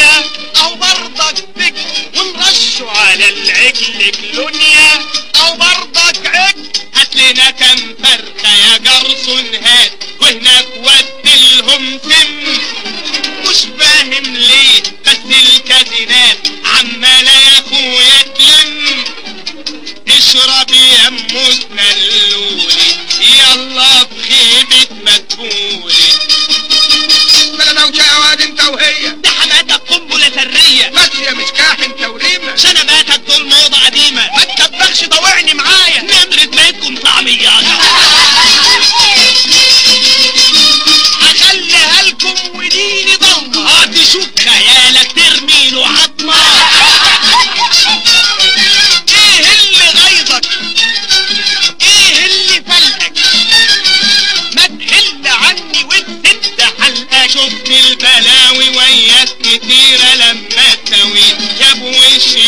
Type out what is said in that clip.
دنيا او برضك بك ونرشوا على العجل كلونيا او برضك عجل هات لنا كم فرخة يا جرسون هات وهناك ودلهم سم مش فاهم ليه بس الكازينات عمالة يا اخويا تلم اشرب يا ام تنلولي يلا بخيبة مدفولي بلا دوشة يا واد انت وهي ده حماتك قنبلة سرية ماشية مشكاح انت وريمة شنباتك دول موضة قديمة ما تكبخش ضوعني معايا نمرة بيتكم طعميات اخليها لكم وديني ضمة اه تشوف خيالك ترمي له عظمة ايه اللي غيظك ايه اللي فلقك ما تحل عني وتسد حلقة شفت البلاوي وياك كتيرة لما تسويت يا ابو وش